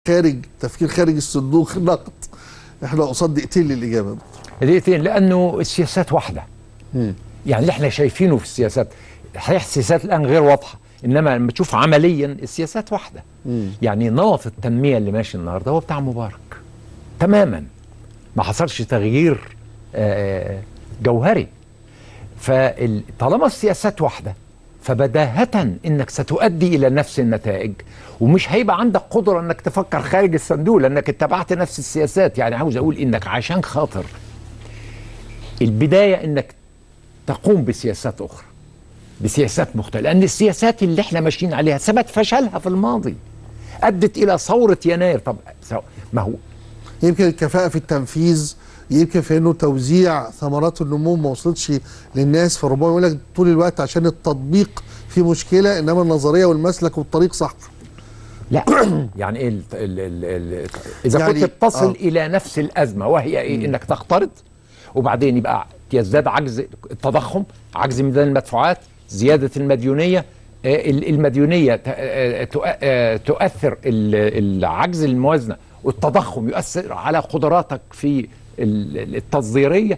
خارج تفكير خارج الصندوق نقد احنا قصاد دقيقتين للاجابه دقيقتين لانه السياسات واحده مم. يعني اللي احنا شايفينه في السياسات صحيح السياسات الان غير واضحه انما لما تشوف عمليا السياسات واحده مم. يعني نمط التنميه اللي ماشي النهارده هو بتاع مبارك تماما ما حصلش تغيير آه، جوهري فطالما السياسات واحده فبداهة انك ستؤدي الى نفس النتائج ومش هيبقى عندك قدرة انك تفكر خارج الصندوق لانك اتبعت نفس السياسات يعني عاوز اقول انك عشان خاطر البداية انك تقوم بسياسات اخرى بسياسات مختلفة لان السياسات اللي احنا ماشيين عليها ثبت فشلها في الماضي ادت الى ثورة يناير طب سو- ما هو يمكن الكفاءه في التنفيذ يمكن في انه توزيع ثمرات النمو ما وصلتش للناس فربما يقول لك طول الوقت عشان التطبيق في مشكله انما النظريه والمسلك والطريق صح لا يعني ايه ال ال ال ال اذا يعني- يعني كنت بتصل آه. آه. الى نفس الازمه وهي ايه انك تقترض وبعدين يبقى يزداد عجز التضخم عجز ميزان المدفوعات زياده المديونيه آه، ال- المديونيه ت- آه، تؤ- آه، تؤثر ال- العجز الموازنه والتضخم يؤثر على قدراتك في ال- ال- التصديريه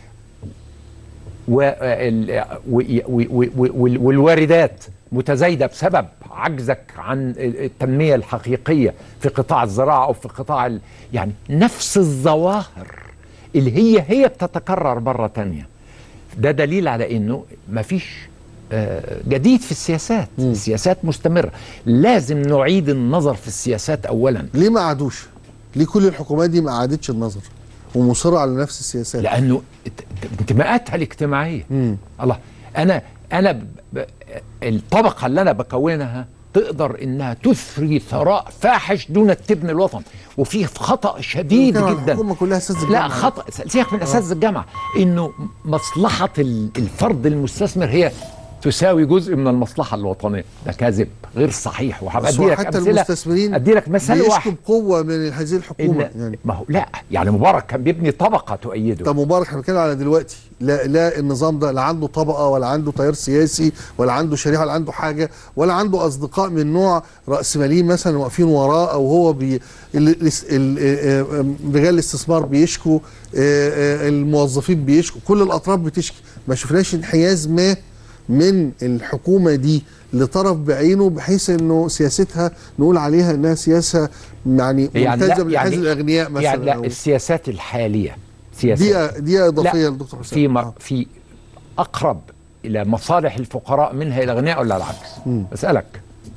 وال- و- و- و- و- والواردات متزايده بسبب عجزك عن التنميه الحقيقيه في قطاع الزراعه او في قطاع ال- يعني نفس الظواهر اللي هي هي بتتكرر مره تانية ده دليل على انه مفيش آه، جديد في السياسات السياسات مستمره لازم نعيد النظر في السياسات اولا ليه ما قعدوش؟ ليه كل الحكومات دي ما قعدتش النظر ومصره على نفس السياسات؟ لانه ات- انتماءاتها الاجتماعيه مم. الله انا انا ب... ب... الطبقه اللي انا بكونها تقدر انها تثري ثراء فاحش دون تبني الوطن وفي خطا شديد بنتكلم عن جدا الحكومه كلها اساس لا الجامعة. خطا سيبك من اساتذه الجامعه انه مصلحه ال- الفرد المستثمر هي تساوي جزء من المصلحه الوطنيه ده كاذب غير صحيح بس وهبقى هو ادي لك حتى امثله المستثمرين ادي لك مثال بيشكوا واحد بقوه من هذه الحكومه إن يعني ما هو لا يعني مبارك كان بيبني طبقه تؤيده طب مبارك احنا بنتكلم على دلوقتي لا لا النظام ده لا عنده طبقه ولا عنده تيار سياسي ولا عنده شريحه ولا عنده حاجه ولا عنده اصدقاء من نوع راسماليين مثلا واقفين وراه او هو بي ال- ال- ال- آه، آه، رجال الاستثمار بيشكوا آه، آه، الموظفين بيشكوا كل الاطراف بتشكي ما شفناش انحياز ما من الحكومه دي لطرف بعينه بحيث انه سياستها نقول عليها انها سياسه يعني يعني لا، ممتازه من يعني- حيث الاغنياء مثلا يعني لا أو السياسات الحاليه سياسات دي دي اضافيه لا، للدكتور حسام في م... آه. في اقرب الى مصالح الفقراء منها الى الاغنياء ولا العكس؟ اسالك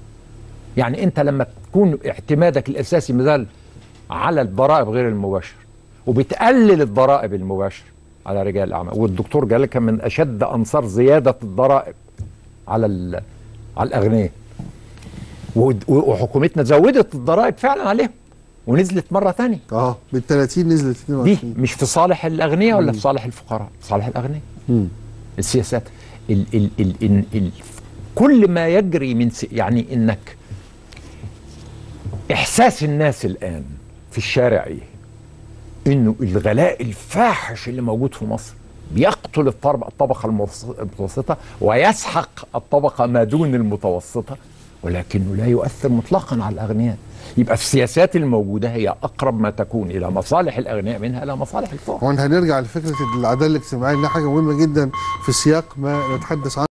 يعني انت لما تكون اعتمادك الاساسي مثال على الضرائب غير المباشره وبتقلل الضرائب المباشره على رجال الاعمال والدكتور جلال كان من اشد انصار زياده الضرائب على ال... على الاغنياء ود- وحكومتنا زودت الضرائب فعلا عليهم ونزلت مره ثانيه اه بال 30 نزلت دي 22 مش في صالح الاغنياء ولا في صالح الفقراء في صالح الاغنياء مم. السياسات ال ال ال ال ال كل ما يجري من س... يعني انك احساس الناس الان في الشارع ايه انه الغلاء الفاحش اللي موجود في مصر بيقتل الطرب- الطبقه المتوس- المتوسطه ويسحق الطبقه ما دون المتوسطه ولكنه لا يؤثر مطلقا على الاغنياء يبقى السياسات الموجوده هي اقرب ما تكون الى مصالح الاغنياء منها الى مصالح الفقراء هو هنرجع لفكره العداله الاجتماعيه انها حاجه مهمه جدا في سياق ما نتحدث عنه